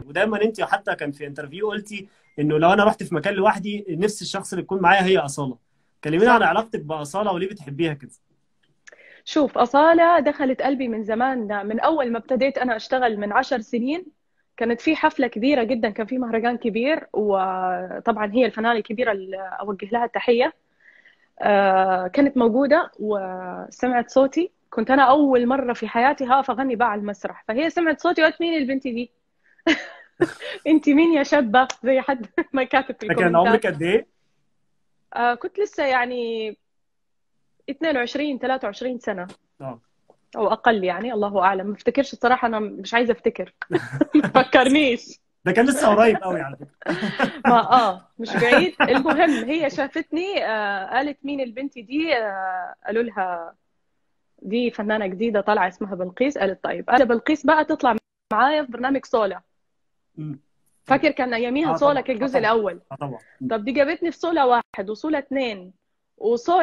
ودايما انت حتى كان في انترفيو قلتي انه لو انا رحت في مكان لوحدي نفس الشخص اللي يكون معايا هي اصاله كلمينا صح عن علاقتك باصاله وليه بتحبيها كده شوف أصالة دخلت قلبي من زمان من أول ما ابتديت أنا أشتغل من عشر سنين كانت في حفلة كبيرة جدا كان في مهرجان كبير وطبعا هي الفنانة الكبيرة اللي أوجه لها التحية آه، كانت موجودة وسمعت صوتي كنت أنا أول مرة في حياتي هقف أغني بقى على المسرح فهي سمعت صوتي وقالت مين البنت دي؟ أنت مين يا شابة؟ زي حد ما كاتب في ده كان عمرك الكومنتات قد ايه؟ آه، كنت لسه يعني 22 23 سنة اه او اقل يعني الله اعلم ما افتكرش الصراحه انا مش عايزه افتكر ما تفكرنيش ده كان لسه قريب قوي على فكره ما اه مش بعيد المهم هي شافتني آه قالت مين البنت دي آه قالوا لها دي فنانه جديده طالعه اسمها بلقيس قالت طيب انا بلقيس بقى تطلع معايا في برنامج صولا مم. فاكر كان اياميها اه صولا طبعا كان اه الجزء طبعا الاول اه طبعا مم. طب دي جابتني في صولا واحد وصولا اثنين وصولا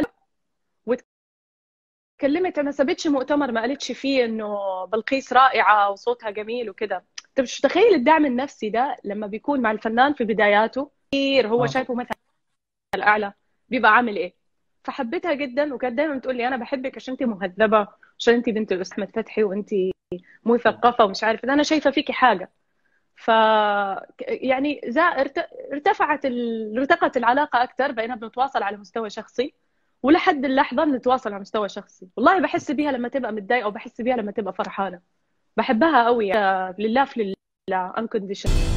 كلمت ما سابتش مؤتمر ما قالتش فيه انه بلقيس رائعه وصوتها جميل وكده انت مش متخيل الدعم النفسي ده لما بيكون مع الفنان في بداياته كتير هو اه شايفه مثلا الاعلى بيبقى عامل ايه فحبيتها جدا وكانت دايما بتقول لي انا بحبك عشان انت مهذبه عشان انت بنت الاستاذ احمد فتحي وانت مثقفه ومش عارف انا شايفه فيكي حاجه ف يعني زا ارت- ارتفعت ال... ارتقت العلاقه اكثر بقينا بنتواصل على مستوى شخصي ولحد اللحظه بنتواصل على مستوى شخصي والله بحس بيها لما تبقى متضايقه وبحس بيها لما تبقى فرحانه بحبها قوي لله في لله unconditional